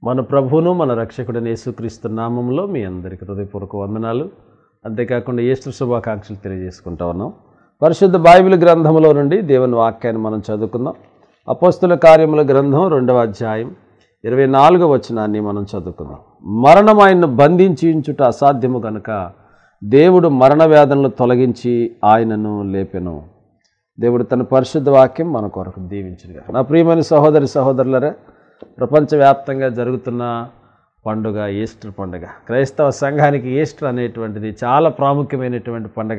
మన ప్రభువును మన రక్షకుడైన యేసుక్రీస్తు నామంలో మీ అందరికీ హృదయపూర్వక వందనాలు అంతేకాకుండా ఈస్టర్ శుభాకాంక్షలు తెలియజేసుకుంటా ఉన్నాం పరిశుద్ధ బైబిల్ గ్రంథంలో నుండి దేవుని వాక్యాన్ని మనం చదువుకుందాం అపోస్తుల కార్యముల గ్రంథం రెండవ అధ్యాయం ఇరవై నాలుగవ వచనాన్ని మనం చదువుకుందాం మరణం ఆయన్ను బంధించి ఉంచుట అసాధ్యము కనుక దేవుడు మరణ వేదనలు తొలగించి ఆయనను లేపెను దేవుడు తన పరిశుద్ధ వాక్యం మన కొరకు దీవించుగా నా ప్రియమైన సహోదరి సహోదరులరా ప్రపంచవ్యాప్తంగా జరుగుతున్న పండుగ ఈస్టర్ పండుగ క్రైస్తవ సంఘానికి ఈస్టర్ అనేటువంటిది చాలా ప్రాముఖ్యమైనటువంటి పండుగ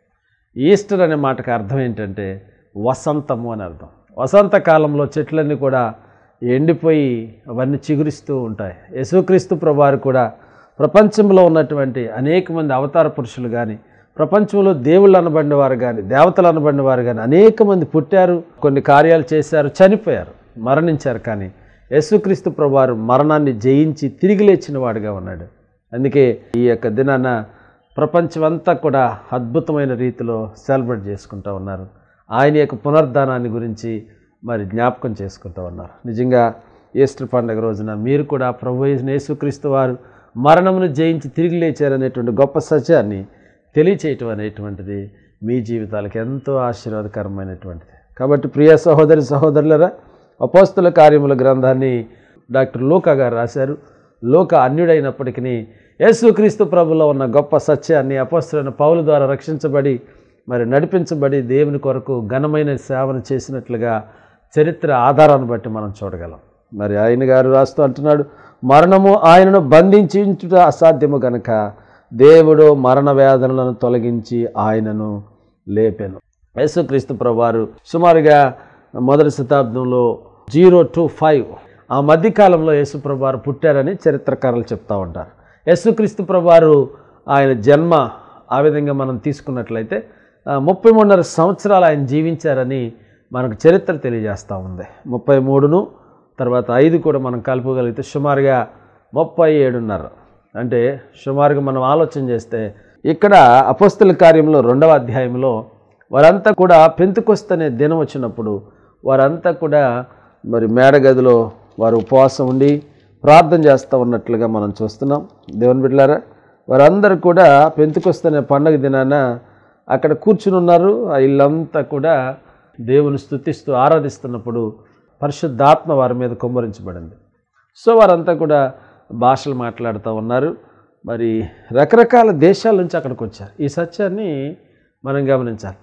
ఈస్టర్ అనే మాటకు అర్థం ఏంటంటే వసంతము అని అర్థం వసంత కాలంలో చెట్లన్నీ కూడా ఎండిపోయి అవన్నీ చిగురిస్తూ ఉంటాయి యేసుక్రీస్తు ప్రభువారు కూడా ప్రపంచంలో ఉన్నటువంటి అనేక మంది అవతార పురుషులు కానీ ప్రపంచంలో దేవుళ్ళు అనబడిన వారు కానీ దేవతలు అనబడిన వారు కానీ అనేక మంది పుట్టారు కొన్ని కార్యాలు చేశారు చనిపోయారు మరణించారు కానీ యేసుక్రీస్తు ప్రభువారు మరణాన్ని జయించి తిరిగి లేచిన వాడుగా ఉన్నాడు అందుకే ఈ యొక్క దినాన ప్రపంచమంతా కూడా అద్భుతమైన రీతిలో సెలబ్రేట్ చేసుకుంటూ ఉన్నారు ఆయన యొక్క పునరుద్ధానాన్ని గురించి మరి జ్ఞాపకం చేసుకుంటూ ఉన్నారు నిజంగా ఈస్టర్ పండుగ రోజున మీరు కూడా ప్రభు యేసుక్రీస్తు వారు మరణమును జయించి తిరిగి లేచారనేటువంటి గొప్ప సత్యాన్ని తెలియచేయటం అనేటువంటిది మీ జీవితాలకు ఎంతో ఆశీర్వాదకరమైనటువంటిది కాబట్టి ప్రియ సహోదరి సహోదరులరా అపోస్తుల కార్యముల గ్రంథాన్ని డాక్టర్ లూకా గారు రాశారు లోక అన్యుడైనప్పటికీ యేసుక్రీస్తు ప్రభులో ఉన్న గొప్ప సత్యాన్ని అపోస్తులైన పౌలు ద్వారా రక్షించబడి మరి నడిపించబడి దేవుని కొరకు ఘనమైన సేవను చేసినట్లుగా చరిత్ర ఆధారాన్ని బట్టి మనం చూడగలం మరి ఆయన గారు రాస్తూ అంటున్నాడు మరణము ఆయనను బంధించుట అసాధ్యము గనక దేవుడు మరణ వేదనలను తొలగించి ఆయనను లేపెను యేసుక్రీస్తు ప్రభువారు సుమారుగా మొదటి శతాబ్దంలో జీరో టు ఫైవ్ ఆ మధ్యకాలంలో యేసుప్రభు వారు పుట్టారని చరిత్రకారులు చెప్తూ ఉంటారు యేసుక్రీస్తు ప్రభువారు ఆయన జన్మ ఆ విధంగా మనం తీసుకున్నట్లయితే ఆ, ముప్పై మూడున్నర సంవత్సరాలు ఆయన జీవించారని మనకు చరిత్ర తెలియజేస్తూ ఉంది ముప్పై మూడును తర్వాత ఐదు కూడా మనం కలుపుగలిగితే సుమారుగా ముప్పై ఏడున్నర అంటే సుమారుగా మనం ఆలోచన చేస్తే ఇక్కడ అపోస్తుల కార్యంలో రెండవ అధ్యాయంలో వారంతా కూడా పెంతుకొస్తనే దినం వచ్చినప్పుడు వారంతా కూడా మరి మేడగదిలో వారు ఉపవాసం ఉండి ప్రార్థన చేస్తూ ఉన్నట్లుగా మనం చూస్తున్నాం దేవుని బిడ్డలారా వారందరూ కూడా పెంతుకొస్తనే పండగ దినాన అక్కడ కూర్చుని ఉన్నారు ఆ ఇల్లంతా కూడా దేవుని స్తుతిస్తూ ఆరాధిస్తున్నప్పుడు పరిశుద్ధాత్మ వారి మీద కుమ్మరించబడింది సో వారంతా కూడా భాషలు మాట్లాడుతూ ఉన్నారు మరి రకరకాల దేశాల నుంచి అక్కడికి వచ్చారు ఈ సత్యాన్ని మనం గమనించాలి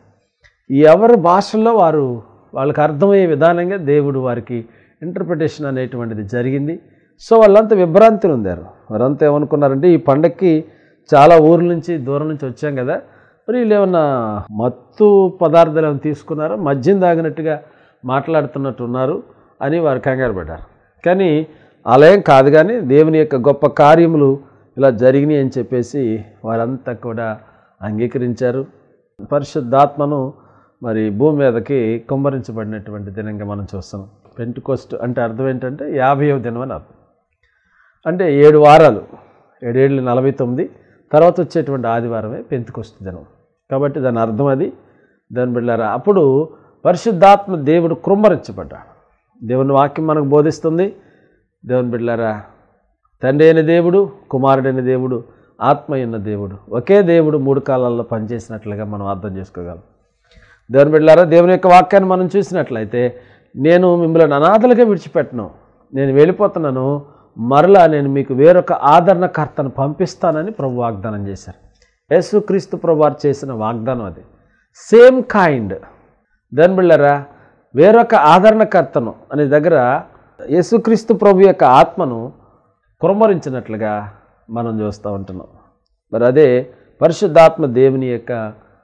ఎవరి భాషల్లో వారు వాళ్ళకి అర్థమయ్యే విధానంగా దేవుడు వారికి ఇంటర్ప్రిటేషన్ అనేటువంటిది జరిగింది సో వాళ్ళంతా విభ్రాంతిని ఉందారు వారంతా ఏమనుకున్నారంటే ఈ పండక్కి చాలా ఊర్ల నుంచి దూరం నుంచి వచ్చాం కదా మరి వీళ్ళు ఏమన్నా మత్తు పదార్థాలు ఏమైనా తీసుకున్నారో మద్యం తాగినట్టుగా మాట్లాడుతున్నట్టు ఉన్నారు అని వారు కంగారు పడ్డారు కానీ అలా ఏం కాదు కానీ దేవుని యొక్క గొప్ప కార్యములు ఇలా జరిగినాయి అని చెప్పేసి వారంతా కూడా అంగీకరించారు పరిశుద్ధాత్మను మరి భూమి మీదకి కుమ్మరించబడినటువంటి దినంగా మనం చూస్తాం పెంటుకోస్ట్ అంటే అర్థం ఏంటంటే యాభైవ దినం అని అర్థం అంటే ఏడు వారాలు ఏడేళ్ళు నలభై తొమ్మిది తర్వాత వచ్చేటువంటి ఆదివారమే పెంతుకొస్తు దినం కాబట్టి దాని అర్థం అది దాని బిళ్ళారా అప్పుడు పరిశుద్ధాత్మ దేవుడు కృమ్మరించబడ్డాడు దేవుని వాక్యం మనకు బోధిస్తుంది దేవుని బిడ్డలారా తండ్రి అయిన దేవుడు కుమారుడైన దేవుడు ఆత్మ అయిన దేవుడు ఒకే దేవుడు మూడు కాలాల్లో పనిచేసినట్లుగా మనం అర్థం చేసుకోగలం దేవుని బిడ్డలారా దేవుని యొక్క వాక్యాన్ని మనం చూసినట్లయితే నేను మిమ్మల్ని అనాథలుగా విడిచిపెట్టను నేను వెళ్ళిపోతున్నాను మరలా నేను మీకు వేరొక ఆదరణకర్తను పంపిస్తానని ప్రభు వాగ్దానం చేశారు యేసుక్రీస్తు ప్రభు వారు చేసిన వాగ్దానం అది సేమ్ కైండ్ దాని బిళ్ళరా వేరొక ఆదరణకర్తను అనే దగ్గర యేసుక్రీస్తు ప్రభు యొక్క ఆత్మను కురమరించినట్లుగా మనం చూస్తూ ఉంటున్నాం మరి అదే పరిశుద్ధాత్మ దేవుని యొక్క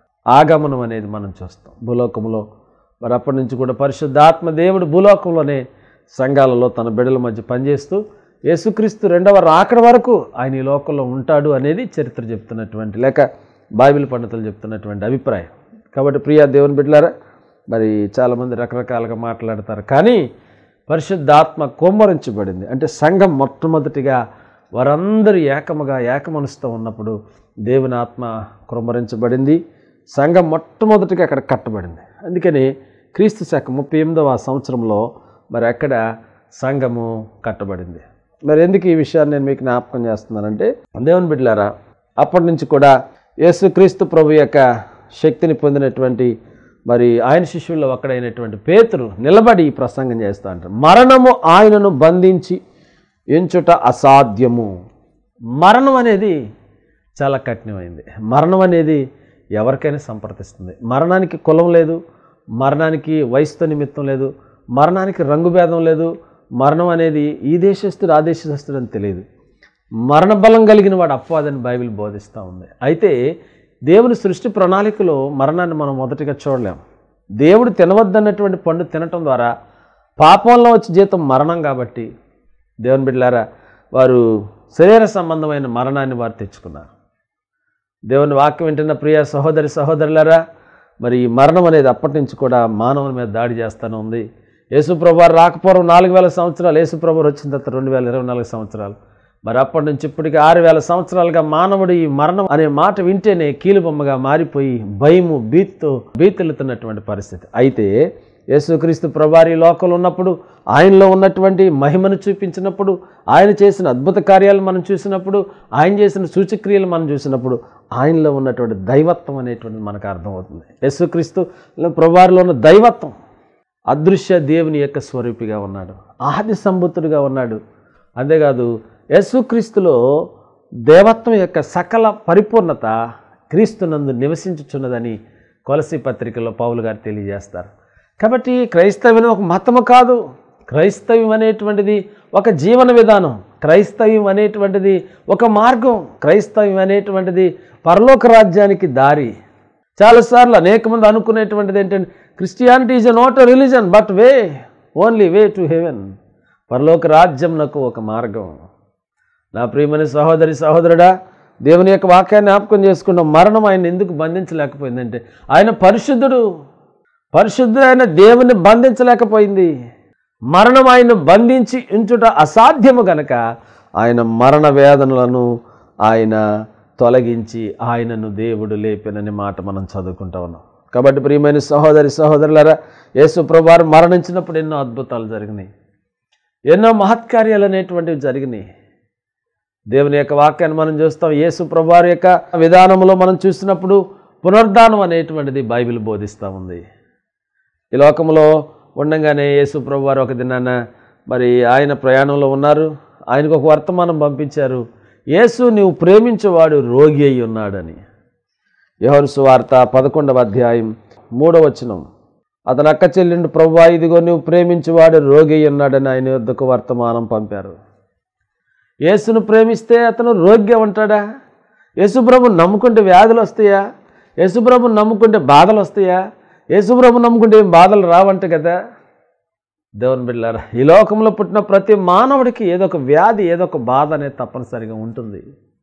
ఆగమనం అనేది మనం చూస్తాం భూలోకంలో మరి అప్పటి నుంచి కూడా పరిశుద్ధాత్మ దేవుడు భూలోకంలోనే సంఘాలలో తన బిడ్డల మధ్య పనిచేస్తూ యేసుక్రీస్తు రెండవ రాకడ వరకు ఆయన ఈ లోకంలో ఉంటాడు అనేది చరిత్ర చెప్తున్నటువంటి లేక బైబిల్ పండితులు చెప్తున్నటువంటి అభిప్రాయం కాబట్టి ప్రియా దేవుని బిడ్డలారా మరి చాలామంది రకరకాలుగా మాట్లాడతారు కానీ పరిశుద్ధాత్మ కుమ్మరించబడింది అంటే సంఘం మొట్టమొదటిగా వారందరూ ఏకముగా ఏకమనుస్తూ ఉన్నప్పుడు దేవుని ఆత్మ కుమ్మరించబడింది సంఘం మొట్టమొదటిగా అక్కడ కట్టబడింది అందుకని క్రీస్తు శాఖ ముప్పై ఎనిమిదవ సంవత్సరంలో మరి అక్కడ సంఘము కట్టబడింది మరి ఎందుకు ఈ విషయాన్ని నేను మీకు జ్ఞాపకం చేస్తున్నానంటే దేవుని బిడ్డలారా అప్పటి నుంచి కూడా యేసుక్రీస్తు ప్రభు యొక్క శక్తిని పొందినటువంటి మరి ఆయన శిష్యుల్లో ఒకడైనటువంటి పేతురు నిలబడి ఈ ప్రసంగం చేస్తూ అంటారు మరణము ఆయనను బంధించి ఎంచుట అసాధ్యము మరణం అనేది చాలా కఠినమైంది మరణం అనేది ఎవరికైనా సంప్రదిస్తుంది మరణానికి కులం లేదు మరణానికి వయసుతో నిమిత్తం లేదు మరణానికి రంగు భేదం లేదు మరణం అనేది ఈ దేశస్తుడు ఆ దేశస్తుడు అని తెలియదు మరణ బలం కలిగిన వాడు అపవాదని బైబిల్ బోధిస్తూ ఉంది అయితే దేవుని సృష్టి ప్రణాళికలో మరణాన్ని మనం మొదటిగా చూడలేం దేవుడు తినవద్దన్నటువంటి పండు తినటం ద్వారా పాపంలో వచ్చే జీతం మరణం కాబట్టి దేవుని బిడ్డలారా వారు శరీర సంబంధమైన మరణాన్ని వారు తెచ్చుకున్నారు దేవుని వాక్యం వింటున్న ప్రియ సహోదరి సహోదరులారా మరి ఈ మరణం అనేది అప్పటి నుంచి కూడా మానవుని మీద దాడి చేస్తూనే ఉంది యేసుప్రభు వారు రాకపోవడం నాలుగు వేల సంవత్సరాలు యేసుప్రభు వారు వచ్చిన తర్వాత రెండు వేల ఇరవై నాలుగు సంవత్సరాలు మరి అప్పటి నుంచి ఇప్పటికి ఆరు వేల సంవత్సరాలుగా మానవుడు ఈ మరణం అనే మాట వింటేనే కీలుబొమ్మగా మారిపోయి భయము భీతితో భీతిల్లుతున్నటువంటి పరిస్థితి అయితే యేసుక్రీస్తు ప్రభారి లోకంలో ఉన్నప్పుడు ఆయనలో ఉన్నటువంటి మహిమను చూపించినప్పుడు ఆయన చేసిన అద్భుత కార్యాలు మనం చూసినప్పుడు ఆయన చేసిన సూచక్రియలు మనం చూసినప్పుడు ఆయనలో ఉన్నటువంటి దైవత్వం అనేటువంటిది మనకు అర్థమవుతుంది యేసుక్రీస్తు ప్రభారిలో ఉన్న దైవత్వం అదృశ్య దేవుని యొక్క స్వరూపిగా ఉన్నాడు ఆది సంబుతుడుగా ఉన్నాడు అంతేకాదు యేసుక్రీస్తులో దేవత్వం యొక్క సకల పరిపూర్ణత క్రీస్తునందు నివసించుచున్నదని కొలసి పత్రికలో పౌలు గారు తెలియజేస్తారు కాబట్టి క్రైస్తవ్యం ఒక మతము కాదు క్రైస్తవ్యం అనేటువంటిది ఒక జీవన విధానం క్రైస్తవ్యం అనేటువంటిది ఒక మార్గం క్రైస్తవ్యం అనేటువంటిది పరలోక రాజ్యానికి దారి చాలాసార్లు అనేక మంది అనుకునేటువంటిది ఏంటంటే Christianity is not a religion but way only way to heaven పరలోక రాజ్యంనకు ఒక మార్గం నా ప్రియమైన సహోదరి సహోదరుడా దేవుని యొక్క వాక్యాన్ని జ్ఞాపకం చేసుకుంటాం మరణం ఆయన ఎందుకు బంధించలేకపోయిందంటే ఆయన పరిశుద్ధుడు పరిశుద్ధుడైన దేవుని బంధించలేకపోయింది మరణం ఆయన బంధించి ఉంచుట అసాధ్యము గనక ఆయన మరణ వేదనలను ఆయన తొలగించి ఆయనను దేవుడు లేపినని మాట మనం చదువుకుంటా ఉన్నాం కాబట్టి ప్రియమైన సహోదరి సహోదరులారా యేసు ప్రభువారు మరణించినప్పుడు ఎన్నో అద్భుతాలు జరిగినాయి ఎన్నో మహత్కార్యాలు అనేటువంటివి జరిగినాయి దేవుని యొక్క వాక్యాన్ని మనం చూస్తాం యేసు ప్రభువారి యొక్క విధానంలో మనం చూసినప్పుడు పునరుద్ధానం అనేటువంటిది బైబిల్ బోధిస్తూ ఉంది ఈ లోకంలో ఉండగానే యేసు ప్రభువారు ఒక దినాన మరి ఆయన ప్రయాణంలో ఉన్నారు ఆయనకు ఒక వర్తమానం పంపించారు యేసు నీవు ప్రేమించేవాడు రోగి అయి ఉన్నాడని యోహరు సువార్త పదకొండవ అధ్యాయం మూడవ వచనం అతను అక్క చెల్లిండు ప్రభువా ఇదిగో నువ్వు ప్రేమించేవాడు రోగి అయి ఉన్నాడని ఆయన వద్దకు వర్తమానం పంపారు యేసును ప్రేమిస్తే అతను రోగ్యం ఉంటాడా యేసుప్రభు నమ్ముకుంటే వ్యాధులు వస్తాయా యేసుప్రభు నమ్ముకుంటే బాధలు వస్తాయా యేసుప్రభు నమ్ముకుంటే ఏం బాధలు రావంట కదా దేవుని బిడ్డారా ఈ లోకంలో పుట్టిన ప్రతి మానవుడికి ఏదో ఒక వ్యాధి ఏదో ఒక బాధ అనేది తప్పనిసరిగా ఉంటుంది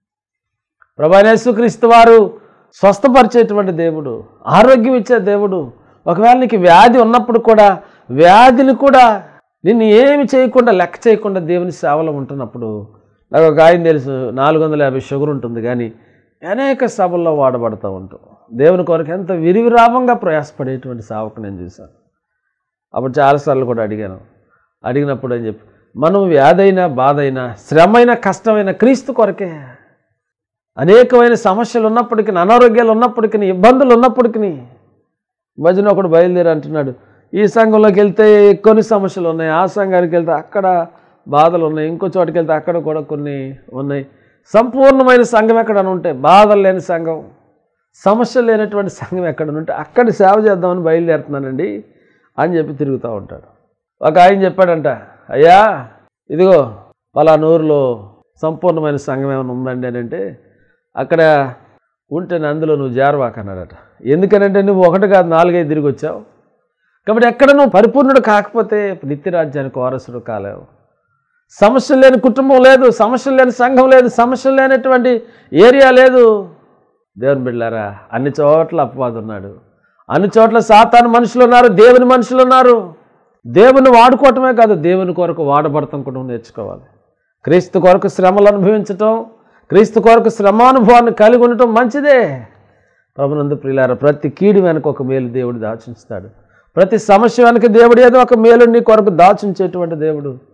ప్రభానేసుక్రీస్తు వారు స్వస్థపరిచేటువంటి దేవుడు ఆరోగ్యం ఇచ్చే దేవుడు ఒకవేళ నీకు వ్యాధి ఉన్నప్పుడు కూడా వ్యాధిని కూడా నిన్ను ఏమి చేయకుండా లెక్క చేయకుండా దేవుని సేవలో ఉంటున్నప్పుడు నాకు ఒక ఆయన తెలుసు నాలుగు వందల యాభై షుగర్ ఉంటుంది కానీ అనేక సభల్లో వాడబడుతూ ఉంటాం దేవుని కొరకు ఎంత విరివిరామంగా ప్రయాసపడేటువంటి సేవకు నేను చూశాను అప్పుడు చాలాసార్లు కూడా అడిగాను అడిగినప్పుడు అని చెప్పి మనం వ్యాధైనా బాధైనా శ్రమైన కష్టమైన క్రీస్తు కొరకే అనేకమైన సమస్యలు ఉన్నప్పటికీ అనారోగ్యాలు ఉన్నప్పటికీ ఇబ్బందులు ఉన్నప్పటికీ భజన ఒకడు బయలుదేరి అంటున్నాడు ఈ సంఘంలోకి వెళ్తే కొన్ని సమస్యలు ఉన్నాయి ఆ సంఘానికి వెళ్తే అక్కడ బాధలు ఉన్నాయి ఇంకో చోటుకి వెళ్తే అక్కడ కూడా కొన్ని ఉన్నాయి సంపూర్ణమైన సంఘం ఎక్కడైనా ఉంటే బాధలు లేని సంఘం సమస్యలు లేనటువంటి సంఘం ఎక్కడ ఉంటే అక్కడ సేవ చేద్దామని బయలుదేరుతున్నానండి అని చెప్పి తిరుగుతూ ఉంటాడు ఒక ఆయన చెప్పాడంట అయ్యా ఇదిగో పలానా ఊరిలో సంపూర్ణమైన సంఘం ఏమైనా ఉందండి అని అంటే అక్కడ ఉంటే అందులో నువ్వు జారవాక అన్నాడట ఎందుకనంటే నువ్వు ఒకటి కాదు నాలుగైదు తిరిగి వచ్చావు కాబట్టి ఎక్కడ నువ్వు పరిపూర్ణుడు కాకపోతే నిత్యరాజ్యానికి వారసుడు కాలేవు సమస్యలు లేని కుటుంబం లేదు సమస్యలు లేని సంఘం లేదు సమస్యలు లేనటువంటి ఏరియా లేదు దేవుని బిడ్డారా అన్ని చోట్ల అపవాదు ఉన్నాడు అన్ని చోట్ల సాతాను మనుషులు ఉన్నారు దేవుని మనుషులు ఉన్నారు దేవుని వాడుకోవటమే కాదు దేవుని కొరకు వాడబడటం కూడా నేర్చుకోవాలి క్రీస్తు కొరకు శ్రమలు అనుభవించటం క్రీస్తు కొరకు శ్రమానుభవాన్ని కలిగి ఉండటం మంచిదే ప్రభునందు ప్రియులార ప్రతి కీడు వెనక ఒక మేలు దేవుడు దాచుంచుతాడు ప్రతి సమస్య వెనక దేవుడు ఏదో ఒక మేలు నీ కొరకు దాచుంచేటువంటి దేవుడు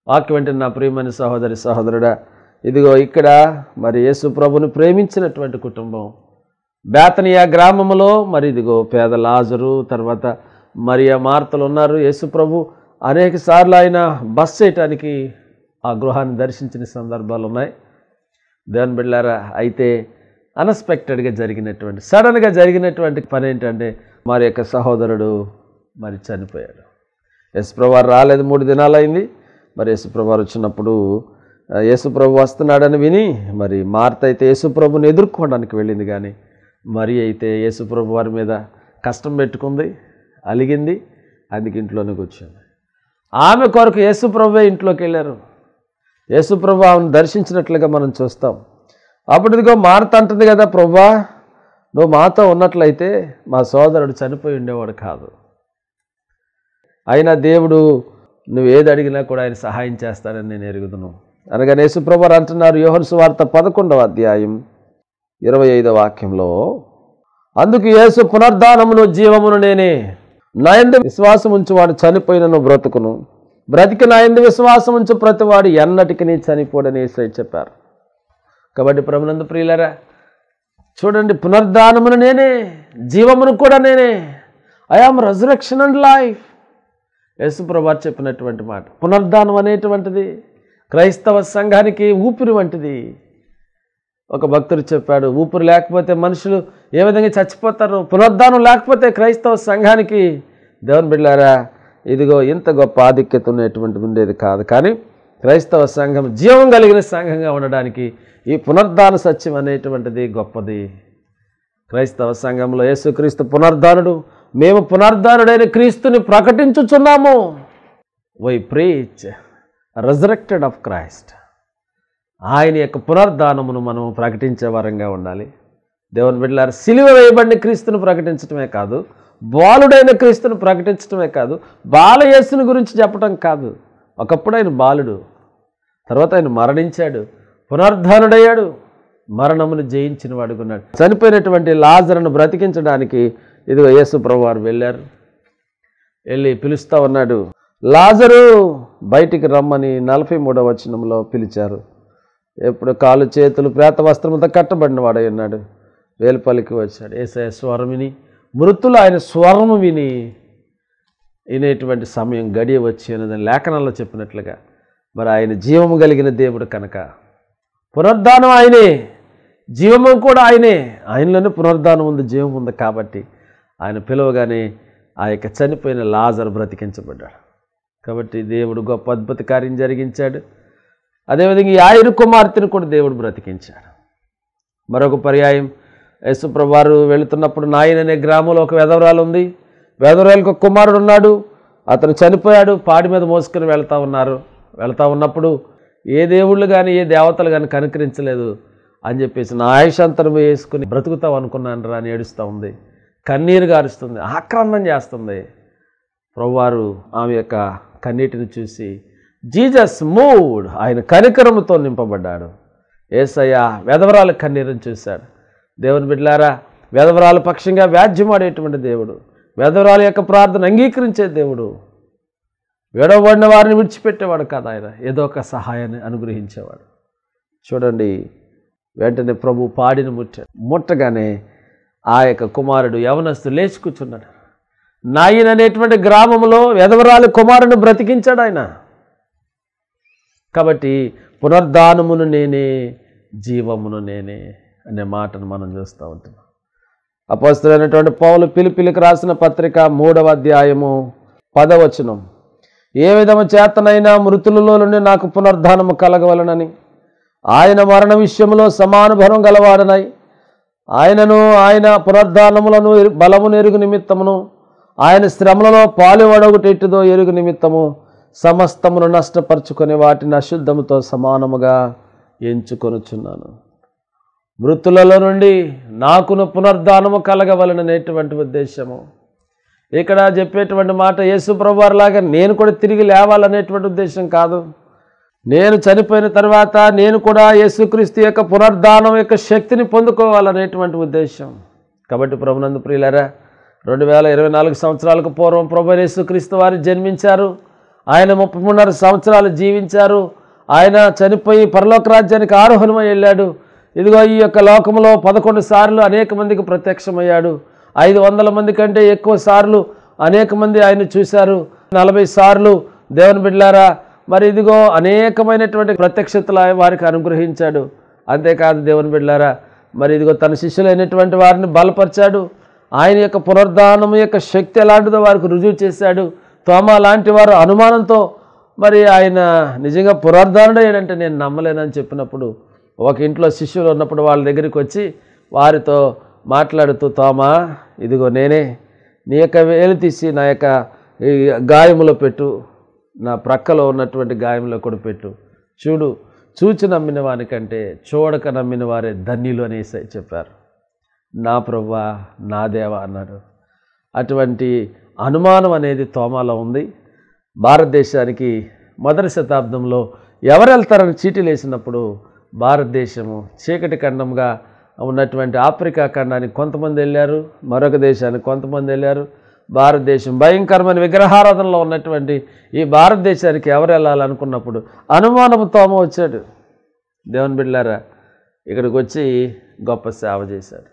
వాక్యం వెంటనే నా ప్రియమైన సహోదరి సహోదరుడా ఇదిగో ఇక్కడ మరి యేసు ప్రభుని ప్రేమించినటువంటి కుటుంబం బేతనియా గ్రామంలో మరి ఇదిగో పేద లాజరు తర్వాత మరియా మార్తలు ఉన్నారు యేసు ప్రభు అనేక సార్లు ఆయన బస్ చేయటానికి ఆ గృహాన్ని దర్శించిన సందర్భాలు ఉన్నాయి దేవుని బిళ్ళారా అయితే అన్ఎక్స్పెక్టెడ్గా జరిగినటువంటి సడన్గా జరిగినటువంటి పని ఏంటంటే మరి యొక్క సహోదరుడు మరి చనిపోయాడు యశుప్రభు రాలేదు మూడు దినాలు అయింది మరి యశుప్రభు వచ్చినప్పుడు ఆ, యేసుప్రభు వస్తున్నాడని విని మరి మార్త అయితే యేసుప్రభుని ఎదుర్కోవడానికి వెళ్ళింది కానీ మరి అయితే యేసుప్రభు వారి మీద కష్టం పెట్టుకుంది అలిగింది అందుకే ఇంట్లోనే కూర్చుంది ఆమె కొరకు యేసుప్రభువే ఇంట్లోకి వెళ్ళారు యేసుప్రభు ఆమెను దర్శించినట్లుగా మనం చూస్తాం అప్పుడు ఇదిగో మార్త అంటుంది కదా ప్రభా నువ్వు మాతో ఉన్నట్లయితే మా సోదరుడు చనిపోయి ఉండేవాడు కాదు అయినా దేవుడు నువ్వు ఏది అడిగినా కూడా ఆయన సహాయం చేస్తానని నేను ఎరుగుదును అనగా యేసుప్రభు వారు అంటున్నారు యోహన్ సువార్త పదకొండవ అధ్యాయం ఇరవై ఐదవ వాక్యంలో అందుకు యేసు పునర్ధానమును జీవమును నేనే నా యందు విశ్వాసం ఉంచి వాడు చనిపోయినను బ్రతుకును బ్రతికి నా యందు విశ్వాసం ఉంచు ప్రతివాడు ఎన్నటికి నీ చనిపోడని యేసయ్య చెప్పారు కాబట్టి ప్రభునందు ప్రియులరా చూడండి పునర్ధానమును నేనే జీవమును కూడా నేనే I am resurrection and life యేసుప్రభు చెప్పినటువంటి మాట పునర్ధానం అనేటువంటిది క్రైస్తవ సంఘానికి ఊపిరి వంటిది ఒక భక్తుడు చెప్పాడు ఊపిరి లేకపోతే మనుషులు ఏ విధంగా చచ్చిపోతారు పునరుద్ధానం లేకపోతే క్రైస్తవ సంఘానికి దేవుని బిడ్డారా ఇదిగో ఇంత గొప్ప ఆధిక్యత ఉన్నటువంటిది ఉండేది కాదు కానీ క్రైస్తవ సంఘం జీవం కలిగిన సంఘంగా ఉండడానికి ఈ పునరుద్ధాన సత్యం అనేటువంటిది గొప్పది క్రైస్తవ సంఘంలో యేసుక్రీస్తు పునర్ధానుడు మేము పునర్ధానుడైన క్రీస్తుని ప్రకటించుచున్నాము we preach resurrected of Christ ఆయన యొక్క పునర్ధానమును మనం ప్రకటించే వారంగా ఉండాలి దేవుని బిడ్డలారు సిలువ వేయబడిన క్రీస్తును ప్రకటించడమే కాదు బాలుడైన క్రీస్తును ప్రకటించడమే కాదు బాలయేసుని గురించి చెప్పడం కాదు ఒకప్పుడు ఆయన బాలుడు తర్వాత ఆయన మరణించాడు పునర్ధానుడయ్యాడు మరణమును జయించిన వాడుకున్నాడు చనిపోయినటువంటి లాజరును బ్రతికించడానికి ఇదిగో యేసు ప్రభు వారు వెళ్ళారు వెళ్ళి పిలుస్తూ ఉన్నాడు లాజరు బయటికి రమ్మని నలభై మూడవ వచనంలో పిలిచారు ఎప్పుడు కాలు చేతులు ప్రేత వస్త్రములతో కట్టబడిన వాడై ఉన్నాడు వేలుపల్లికి వచ్చాడు ఏసయ స్వరం విని మృతులు ఆయన స్వరము విని వినేటువంటి సమయం గడియ వచ్చి అన్నదని లేఖనాల్లో చెప్పినట్లుగా మరి ఆయన జీవము కలిగిన దేవుడు కనుక పునరుద్ధానం ఆయనే జీవము కూడా ఆయనే ఆయనలోనే పునరుద్ధానం ఉంది జీవం ఉంది కాబట్టి ఆయన పిలవగానే ఆ యొక్క చనిపోయిన లాజర్ బ్రతికించబడ్డాడు కాబట్టి దేవుడు గొప్ప అద్భుత కార్యం జరిగించాడు అదేవిధంగా ఈ ఆయురు కుమార్తెను కూడా దేవుడు బ్రతికించాడు మరొక పర్యాయం యేసుప్రభు వారు వెళుతున్నప్పుడు నాయన అనే గ్రామంలో ఒక వెధవరాలు ఉంది వెధవరాలకు ఒక కుమారుడు ఉన్నాడు అతను చనిపోయాడు పాడి మీద మోసుకొని వెళ్తా ఉన్నారు వెళ్తా ఉన్నప్పుడు ఏ దేవుళ్ళు కానీ ఏ దేవతలు కానీ కనుకరించలేదు అని చెప్పేసి నా ఆయుషాంతరం వేసుకుని బ్రతుకుతాం అనుకున్నాను రా అని ఏడుస్తూ ఉంది కన్నీరు గారుస్తుంది ఆక్రమణం చేస్తుంది ప్రభువారు ఆమె యొక్క కన్నీటిని చూసి జీజస్ మూడ్ ఆయన కనికరముతో నింపబడ్డాడు ఏసయ్య వెధవరాల కన్నీరుని చూశాడు దేవుని బిడ్డలారా వెధవరాల పక్షంగా వ్యాజ్యమాడేటువంటి దేవుడు వెధవరాల యొక్క ప్రార్థన అంగీకరించే దేవుడు విడవబడిన వారిని విడిచిపెట్టేవాడు కాదు ఆయన ఏదో ఒక సహాయాన్ని అనుగ్రహించేవాడు చూడండి వెంటనే ప్రభు పాడిని ముట్టాడు ముట్టగానే ఆ యొక్క కుమారుడు యవనస్తు లేచి కూర్చున్నాడు నాయన్ అనేటువంటి గ్రామంలో వెధవరాలి కుమారుని బ్రతికించాడు ఆయన కాబట్టి పునర్ధానమును నేనే జీవమును నేనే అనే మాటను మనం చూస్తూ ఉంటున్నాం అపోస్తులైనటువంటి పౌలు పిలిపిలికి రాసిన పత్రిక మూడవ అధ్యాయము పదవచనం ఏ విధము చేతనైనా మృతులలో నుండి నాకు పునర్ధానము కలగవలనని ఆయన మరణ విషయంలో సమానుభవం గలవాడనై ఆయనను ఆయన పునర్ధానములను ఎరు- బలమును ఎరుగు నిమిత్తమును ఆయన శ్రమలలో పాలువడొకటెట్టుదో ఎరుగు నిమిత్తము సమస్తమును నష్టపరుచుకొని వాటిని అశుద్ధముతో సమానముగా ఎంచుకొనుచున్నాను మృతులలో నుండి నాకును పునర్ధానము కలగవలననేటువంటి ఉద్దేశము ఇక్కడ చెప్పేటువంటి మాట యేసు ప్రభువారిలాగా నేను కూడా తిరిగి లేవాలనేటువంటి ఉద్దేశం కాదు నేను చనిపోయిన తర్వాత నేను కూడా యేసుక్రీస్తు యొక్క పునర్ధానం యొక్క శక్తిని పొందుకోవాలనేటువంటి ఉద్దేశం కాబట్టి ప్రభునందు ప్రియులారా రెండు వేల ఇరవై నాలుగు సంవత్సరాలకు పూర్వం ప్రభు యేసుక్రీస్తు వారు జన్మించారు ఆయన ముప్పై మూడున్నర సంవత్సరాలు జీవించారు ఆయన చనిపోయి పరలోక రాజ్యానికి ఆరోహణమై వెళ్ళాడు ఇదిగో ఈ యొక్క లోకంలో పదకొండు సార్లు అనేక మందికి ప్రత్యక్షమయ్యాడు ఐదు వందల మంది కంటే ఎక్కువ సార్లు అనేక మంది ఆయన చూశారు నలభై సార్లు దేవుని బిడ్లారా మరి ఇదిగో అనేకమైనటువంటి ప్రత్యక్షతలు ఆయన వారికి అనుగ్రహించాడు అంతేకాదు దేవుని బిడ్లారా మరి ఇదిగో తన శిష్యులైనటువంటి వారిని బలపరిచాడు ఆయన యొక్క పునరుద్ధానం యొక్క శక్తి ఎలాంటిదో వారికి రుజువు చేశాడు తోమా లాంటి వారు అనుమానంతో మరి ఆయన నిజంగా పునరుద్ధానుడేనంటే నేను నమ్మలేనని చెప్పినప్పుడు ఒక ఇంట్లో శిష్యులు ఉన్నప్పుడు వాళ్ళ దగ్గరికి వచ్చి వారితో మాట్లాడుతూ తోమా ఇదిగో నేనే నీ యొక్క వేలు తీసి నా యొక్క ఈ గాయములో పెట్టు నా ప్రక్కలో ఉన్నటువంటి గాయంలో కూడా పెట్టు చూడు చూచి నమ్మిన వానికంటే చూడక నమ్మిన వారే ధన్యులు అనేసి చెప్పారు నా ప్రవ్వా నా దేవా అన్నారు అటువంటి అనుమానం అనేది తోమాలో ఉంది భారతదేశానికి మొదటి శతాబ్దంలో ఎవరు వెళ్తారని చీటీలు వేసినప్పుడు భారతదేశము చీకటి ఖండంగా ఉన్నటువంటి ఆఫ్రికా ఖండానికి కొంతమంది వెళ్ళారు మరొక దేశానికి కొంతమంది వెళ్ళారు భారతదేశం భయంకరమైన విగ్రహారాధనలో ఉన్నటువంటి ఈ భారతదేశానికి ఎవరు వెళ్ళాలనుకున్నప్పుడు అనుమానపు తోమ వచ్చాడు దేవుని బిడ్డారా ఇక్కడికి వచ్చి గొప్ప సేవ చేశాడు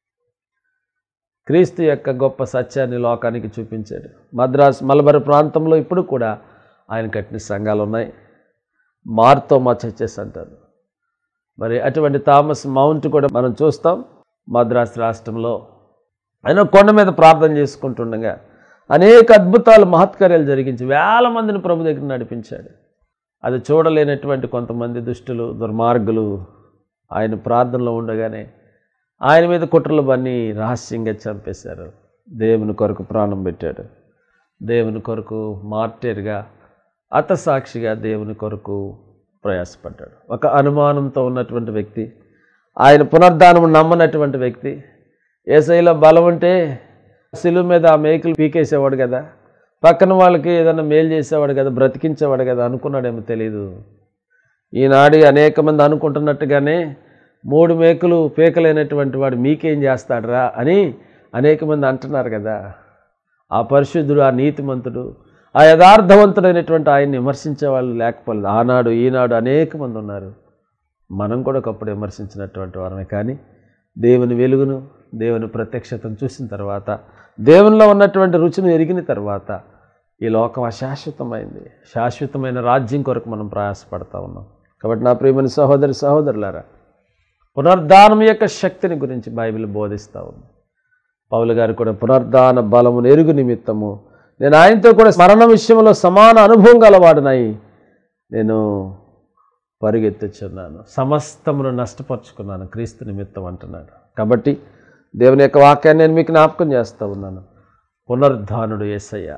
క్రీస్తు యొక్క గొప్ప సత్యాన్ని లోకానికి చూపించాడు మద్రాస్ మలబార్ ప్రాంతంలో ఇప్పుడు కూడా ఆయన కట్టిన సంఘాలు ఉన్నాయి మార్తోమా చర్చెస్ అంటారు మరి అటువంటి థామస్ మౌంట్ కూడా మనం చూస్తాం మద్రాస్ రాష్ట్రంలో ఆయన కొండ మీద ప్రార్థన చేసుకుంటుండగా అనేక అద్భుతాలు మహత్కార్యాలు జరిగించి వేల మందిని ప్రభు దగ్గర నడిపించాడు అది చూడలేనటువంటి కొంతమంది దుష్టులు దుర్మార్గులు ఆయన ప్రార్థనలో ఉండగానే ఆయన మీద కుట్రలు బన్ని రహస్యంగా చంపేశారు దేవుని కొరకు ప్రాణం పెట్టాడు దేవుని కొరకు మార్టేరుగా అతసాక్షిగా దేవుని కొరకు ప్రయాసపడ్డాడు ఒక అనుమానంతో ఉన్నటువంటి వ్యక్తి ఆయన పునర్ధానం నమ్మనటువంటి వ్యక్తి ఏసైలో బలం ఉంటే సిలువ మీద ఆ మేకులు పీకేసేవాడు కదా పక్కన వాళ్ళకి ఏదైనా మేలు చేసేవాడు కదా బ్రతికించేవాడు కదా అనుకున్నాడేమో తెలియదు ఈనాడు అనేక మంది అనుకుంటున్నట్టుగానే మూడు మేకులు పీకలేనటువంటి వాడు మీకేం చేస్తాడరా అని అనేక మంది అంటున్నారు కదా ఆ పరిశుద్ధుడు ఆ నీతిమంతుడు ఆ యథార్థవంతుడైనటువంటి ఆయన్ని విమర్శించే వాళ్ళు లేకపోలేదు ఆనాడు ఈనాడు అనేక మంది ఉన్నారు మనం కూడా ఒకప్పుడు విమర్శించినటువంటి వారమే కానీ దేవుని వెలుగును దేవుని ప్రత్యక్షతను చూసిన తర్వాత దేవునిలో ఉన్నటువంటి రుచిని ఎరిగిన తర్వాత ఈ లోకం అశాశ్వతమైంది శాశ్వతమైన రాజ్యం కొరకు మనం ప్రయాసపడతా ఉన్నాం కాబట్టి నా ప్రియమైన సహోదరి సహోదరులారా పునర్ధానం యొక్క శక్తిని గురించి బైబిల్ బోధిస్తూ ఉంది పౌలు గారు కూడా పునర్ధాన బలమును ఎరుగు నిమిత్తము నేను ఆయనతో కూడా మరణ విషయంలో సమాన అనుభవం గలవాడినై నేను పరిగెత్తుచున్నాను సమస్తమును నష్టపరుచుకున్నాను క్రీస్తు నిమిత్తం అంటున్నాడు కాబట్టి దేవుని యొక్క వాక్యాన్ని నేను మీకు జ్ఞాపకం చేస్తూ ఉన్నాను పునరుద్ధానుడు యేసయ్య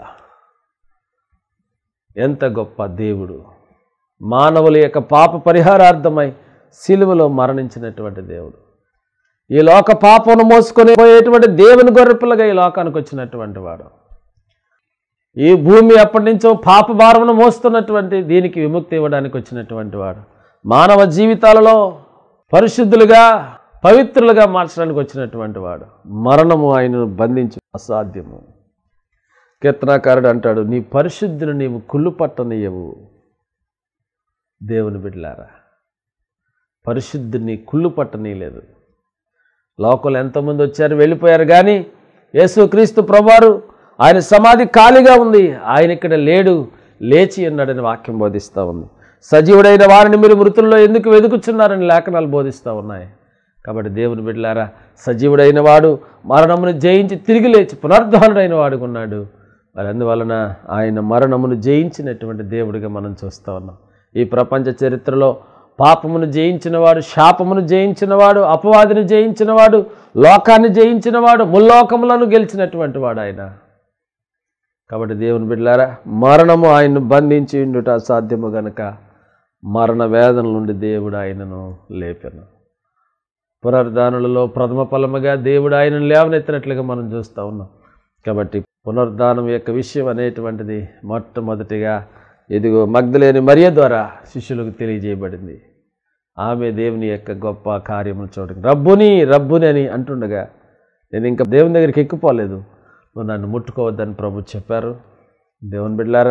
ఎంత గొప్ప దేవుడు మానవుల యొక్క పాప పరిహారార్థమై సిలువలో మరణించినటువంటి దేవుడు ఈ లోక పాపను మోసుకొని పోయేటువంటి దేవుని గొర్రెపిల్లగా ఈ లోకానికి వచ్చినటువంటి వాడు ఈ భూమి ఎప్పటి నుంచో పాప భారమును మోస్తున్నటువంటి దీనికి విముక్తి ఇవ్వడానికి వచ్చినటువంటి వాడు మానవ జీవితాలలో పరిశుద్ధులుగా పవిత్రులుగా మార్చడానికి వచ్చినటువంటి వాడు మరణము ఆయనను బంధించి అసాధ్యము కీర్తనాకారుడు అంటాడు నీ పరిశుద్ధిని నీవు కుళ్ళు పట్టనీయవు దేవుని బిడ్డలారా పరిశుద్ధిని కుళ్ళు పట్టనీయలేదు లోకలు ఎంతోమంది వచ్చారు వెళ్ళిపోయారు కానీ యేసుక్రీస్తు ప్రభువారు ఆయన సమాధి ఖాళీగా ఉంది ఆయన ఇక్కడ లేడు లేచి ఉన్నాడని వాక్యం బోధిస్తూ ఉంది సజీవుడైన వారిని మీరు మృతుల్లో ఎందుకు వెతుకుచున్నారని లేఖనాలు బోధిస్తూ ఉన్నాయి కాబట్టి దేవుని బిడ్డలారా సజీవుడైన వాడు మరణమును జయించి తిరిగి లేచి పునర్ధానుడైన వాడుగా ఉన్నాడు మరి అందువలన ఆయన మరణమును జయించినటువంటి దేవుడిగా మనం చూస్తూ ఉన్నాం ఈ ప్రపంచ చరిత్రలో పాపమును జయించినవాడు శాపమును జయించినవాడు అపవాదిని జయించినవాడు లోకాన్ని జయించినవాడు ముల్లోకములను గెలిచినటువంటి వాడు ఆయన కాబట్టి దేవుని బిడ్డలారా మరణము ఆయన్ను బంధించి ఉండుట సాధ్యము గనుక మరణ వేదన నుండి దేవుడు ఆయనను లేపెను పునరుద్ధానులలో ప్రథమ ఫలముగా దేవుడు ఆయనను లేవనెత్తినట్లుగా మనం చూస్తూ ఉన్నాం కాబట్టి పునరుద్ధానం యొక్క విషయం అనేటువంటిది మొట్టమొదటిగా ఇదిగో మగ్ధలేని మరియ ద్వారా శిష్యులకు తెలియజేయబడింది ఆమె దేవుని యొక్క గొప్ప కార్యములు చూడక రబ్బుని రబ్బుని అని అంటుండగా నేను ఇంకా దేవుని దగ్గరికి ఎక్కిపోలేదు నువ్వు నన్ను ముట్టుకోవద్దని ప్రభు చెప్పారు దేవుని బిడ్డారా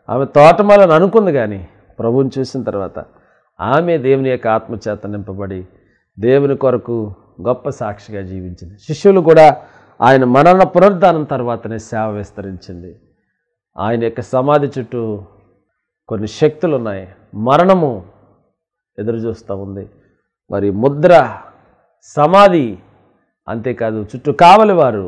ఆమె తోటమాలని అనుకుంది కానీ ప్రభువుని చూసిన తర్వాత ఆమె దేవుని యొక్క ఆత్మచేత నింపబడి దేవుని కొరకు గొప్ప సాక్షిగా జీవించింది శిష్యులు కూడా ఆయన మరణ పునరుద్ధానం తర్వాతనే సేవ విస్తరించింది ఆయన యొక్క సమాధి చుట్టూ కొన్ని శక్తులు ఉన్నాయి మరణము ఎదురు చూస్తూ ఉంది మరి ముద్ర సమాధి అంతేకాదు చుట్టూ కావలి వారు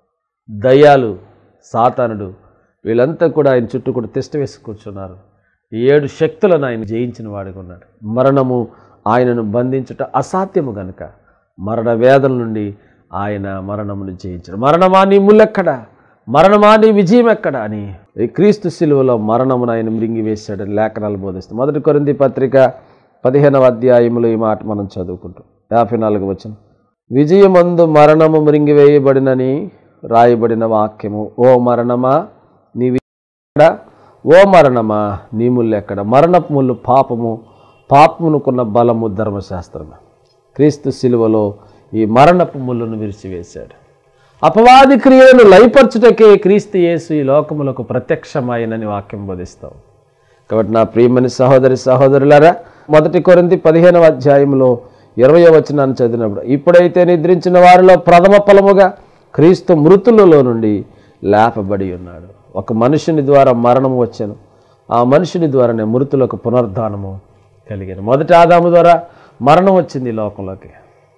దయ్యాలు సాతానుడు వీళ్ళంతా కూడా ఆయన చుట్టూ కూడా తిష్ట వేసి కూర్చున్నారు ఈ ఏడు శక్తులను ఆయన జయించిన వాడిగా ఉన్నాడు మరణము ఆయనను బంధించుట అసాధ్యము గనుక మరణ వేదన నుండి ఆయన మరణమును జయించాడు మరణమా నీ ముల్లెక్కడ మరణమా నీ విజయం ఎక్కడ అని ఈ క్రీస్తు శిలువలో మరణమును ఆయన మృంగి వేశాడని లేఖనాలు బోధిస్తాం మొదటి కొరింది పత్రిక పదిహేనవ అధ్యాయములో ఈ మాట మనం చదువుకుంటాం యాభై నాలుగు వచ్చిన విజయమందు మరణము మృంగివేయబడినని రాయబడిన వాక్యము ఓ మరణమా నీ ఎక్కడ ఓ మరణమా నీ ముళ్ళు ఎక్కడ మరణపు ముళ్ళు పాపము పాపమునుకున్న బలము ధర్మశాస్త్రమే క్రీస్తు శిలువలో ఈ మరణపు ముళ్ళను విరిచివేశాడు అపవాది క్రియలను లయపరచుటకే క్రీస్తు యేసు ఈ లోకములకు ప్రత్యక్షమాయనని వాక్యం బోధిస్తాం కాబట్టి నా ప్రియమని సహోదరి సహోదరులారా మొదటి కొరింది పదిహేనవ అధ్యాయంలో ఇరవై వచనాన్ని చదివినప్పుడు ఇప్పుడైతే నిద్రించిన వారిలో ప్రథమ ఫలముగా క్రీస్తు మృతులలో నుండి లేపబడి ఉన్నాడు ఒక మనుషుని ద్వారా మరణము వచ్చాను ఆ మనుషుని ద్వారానే మృతులకు పునరుద్ధానము కలిగాను మొదటి ఆదాము ద్వారా మరణం వచ్చింది ఈ లోకంలోకి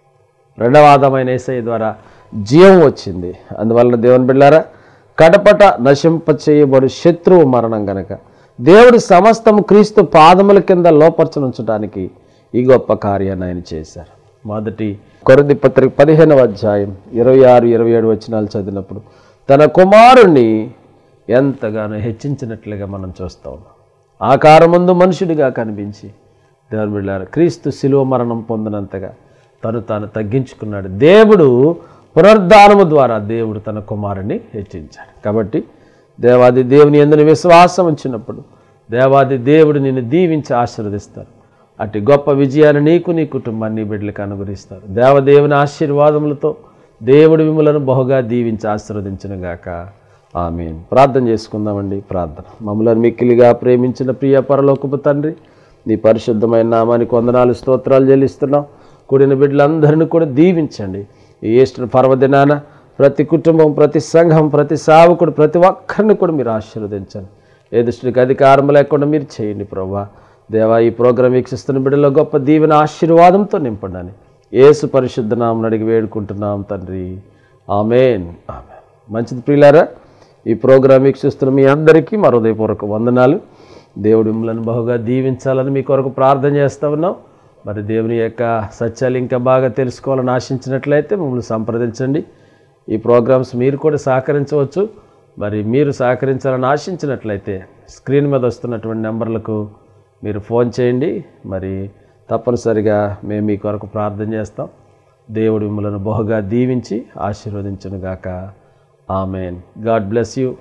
రెండవ ఆదామైన ఏసయ్య ద్వారా జీవం వచ్చింది అందువలన దేవుని బిళ్ళారా కడపట నశింప చేయబడు శత్రువు మరణం గనక దేవుడి సమస్తం క్రీస్తు పాదముల కింద లోపరచనుంచడానికి ఈ గొప్ప కార్యాన్ని ఆయన చేశారు మొదటి కొరది పత్రిక పదిహేనవ అధ్యాయం ఇరవై ఆరు ఇరవై ఏడు వచనాలు చదివినప్పుడు తన కుమారుణ్ణి ఎంతగానో హెచ్చించినట్లుగా మనం చూస్తా ఉన్నాం ఆకారముందు మనుషుడిగా కనిపించి దేవుని బిళ్ళారు క్రీస్తు శిలువ మరణం పొందినంతగా తను తాను తగ్గించుకున్నాడు దేవుడు పునరుద్ధానము ద్వారా దేవుడు తన కుమారుని హెచ్చించాడు కాబట్టి దేవాది దేవుని ఎందుని విశ్వాసం ఉంచినప్పుడు దేవాది దేవుడు నిన్ను దీవించి ఆశీర్వదిస్తారు అట్టి గొప్ప విజయాన్ని నీకు నీ కుటుంబాన్ని నీ బిడ్డలకు అనుగ్రహిస్తారు దేవదేవుని ఆశీర్వాదములతో దేవుడు మిమ్మలను బహుగా దీవించి ఆశీర్వదించిన గాక ఆమెన్ ప్రార్థన చేసుకుందామండి ప్రార్థన మమ్మల్ని మిక్కిలిగా ప్రేమించిన ప్రియ పరలోకపు తండ్రి నీ పరిశుద్ధమైన నామానికి వందనాలు స్తోత్రాలు చెల్లిస్తున్నాం కూడిన బిడ్డలందరినీ కూడా దీవించండి ఈ ఈస్టర్ పర్వదినాన ప్రతి కుటుంబం ప్రతి సంఘం ప్రతి సావకుడు ప్రతి ఒక్కరిని కూడా మీరు ఆశీర్వదించండి ఏ దృష్టికి అధికారం లేకుండా మీరు చేయండి ప్రభా దేవా ఈ ప్రోగ్రాం వీక్షిస్తున్న బిడ్డలో గొప్ప దీవెన ఆశీర్వాదంతో నింపండి ఏసు పరిశుద్ధ నామం అడిగి వేడుకుంటున్నాం తండ్రి ఆమెన్ ఆమెన్ మంచిది ప్రియులారా ఈ ప్రోగ్రాం వీక్షిస్తున్న మీ అందరికీ మా హృదయపూర్వక వందనాలు దేవుడు మిమ్మల్ని బహుగా దీవించాలని మీ కొరకు ప్రార్థన చేస్తా ఉన్నాం మరి దేవుని యొక్క సత్యాలు ఇంకా బాగా తెలుసుకోవాలని ఆశించినట్లయితే మమ్మల్ని సంప్రదించండి ఈ ప్రోగ్రామ్స్ మీరు కూడా సహకరించవచ్చు మరి మీరు సహకరించాలని ఆశించినట్లయితే స్క్రీన్ మీద వస్తున్నటువంటి నెంబర్లకు మీరు ఫోన్ చేయండి మరి తప్పనిసరిగా మేము మీ కొరకు ప్రార్థన చేస్తాం దేవుడు మిమ్మల్ని బహుగా దీవించి ఆశీర్వదించునుగాక ఆమెన్ గాడ్ బ్లెస్ యూ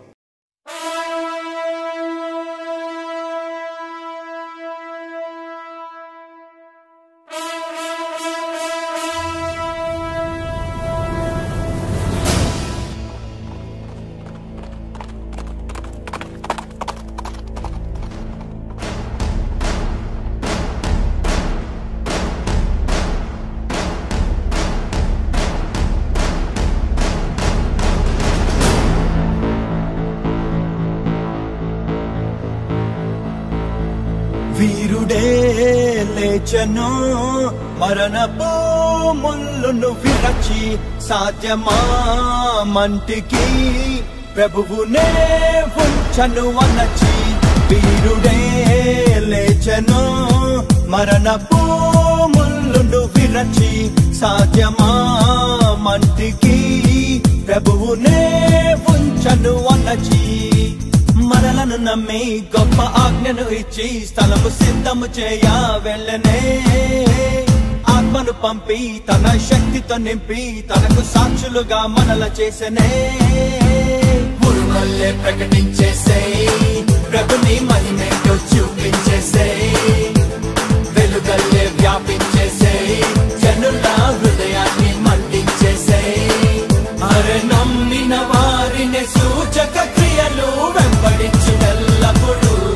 వీరుడే లేచను మరణపు ముళ్ళును విరచి సాధ్యమా మంటికి ప్రభువునే ఉంచను అనచి వీరుడే లేచను మరణపు ముళ్ళును విరచి సాధ్యమా మంటికి ప్రభువునే ఉంచను అనచి మనలను నమ్మి గొప్ప ఆజ్ఞను ఇచ్చి స్థలము సిద్ధము చేయ వెళ్ళనే ఆత్మను పంపి తన శక్తితో నింపి తనకు సాక్షులుగా మనల చేసనే ఉరుమల్లే ప్రకటించేసే ప్రభుని మహిమేటో చూపించేసే వెలుగల్లే వ్యాపించేసే జనుల హృదయాన్ని మండించేసే అరే నమ్మిన వారిని సూచక క్రియలు వెంబడించు ఎల్లప్పుడూ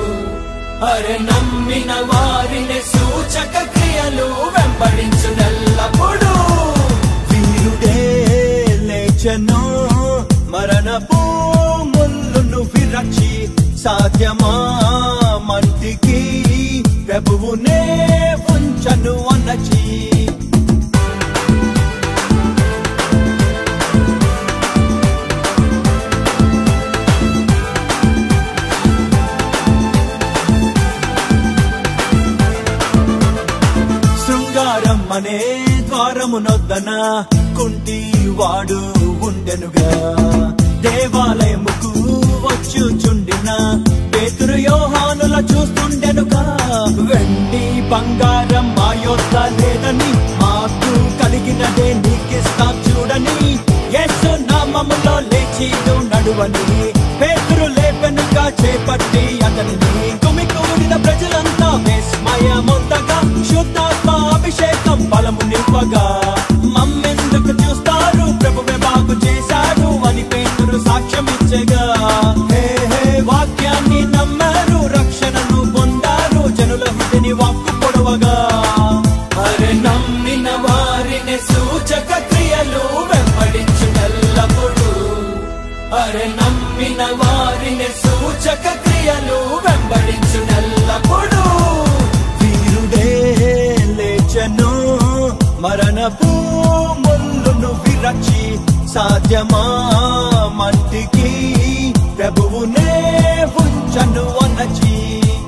అరే నమ్మిన వారిని సూచక క్రియలు వెంబడించు నెల్లప్పుడు వీరుడే లేచను మరణపు ముళ్ళును విరచి సాధ్యమా మంటికి ప్రభువునే ఉంచను అనచి శృంగారం అనే ద్వారమునొద్దన కుంటి వాడు ఉండెనుగా దేవాలయముకు వచ్చుచుండిన పేతురు యోహానుల చూస్తుండెనుగా వెండి బంగారం మా యొద్ద లేదని మాకు కలిగినదే నీకిస్తాం చూడని యేసు నామములో లేచి నడువని పేతురు లేపెనుగా చేపట్టి అతనిని కుమికూడిన ప్రజలంతా విస్మయముందగా శుద్ధాత్మ అభిషేకం బలము నింపగా మమ్మెందుకు చూస్తారు ప్రభువే బాగు చేశాడు అని పేతురు సాక్ష్యం ఇచ్చగా హే హే వాక్యాన్ని నమ్మారు రక్షణను పొందారు జనుల హృదిని వాక్కు పొడవగా అరే నమ్మిన వారిని సూచక క్రియలు వెంబడించు ఎల్లప్పుడు అరే నమ్మిన వారిని సూచక క్రియలు వెంబడించు నెల్లప్పుడు వీరుడే లేచను మరణపు ముళ్ళును విరచి సాధ్యమా మంటికి ప్రభువునే ఉంచను అనచి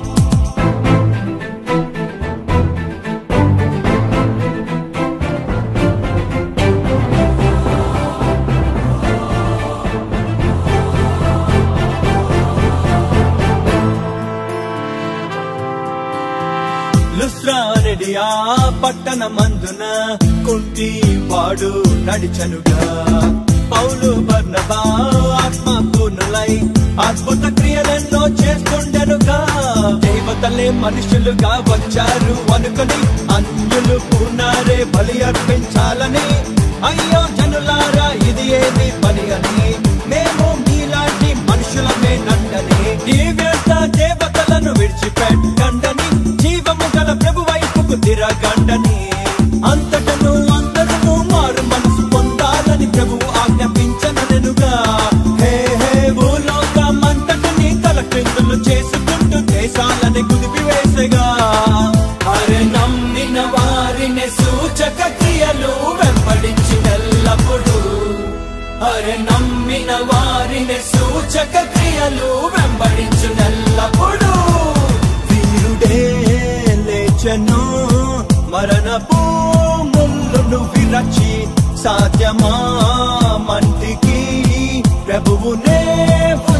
లుస్రానడియా పట్టణ మందున కుంటి వాడు నడిచనుగా పౌలు బర్నబా ఆత్మపూర్ణులై అద్భుత క్రియలెన్నో చేస్తుండెనుగా దేవతలే మనుషులుగా వచ్చారు అనుకొని అన్యులు పూనారే బలి అర్పించాలని అయ్యో జనులారా ఇది ఏమి పని అని మేము మీలాంటి మనుషులమే నండని ఈ వ్యర్థ దేవతలను విడిచిపెట్టండని జీవము గల ప్రభు వైపుకు తిరగండని అంతటను అందరూ మారు మనసు పొందాలని ప్రభువు ఆజ్ఞాపించననుగా హే హే భూలోకమంతటిని తల క్రిందులు చేసుకుంటూ దేశాలని కుదిపివేసగా అరే నమ్మిన వారిని సూచక క్రియలు వెంబడించి ఎల్లప్పుడు అరే నమ్మిన వారిని సూచక క్రియలు వెంబడించు నెల్లప్పుడు వీరుడే లేచను మరణపు ముళ్ళును విరచి సాధ్యమా మంటికి ప్రభువునే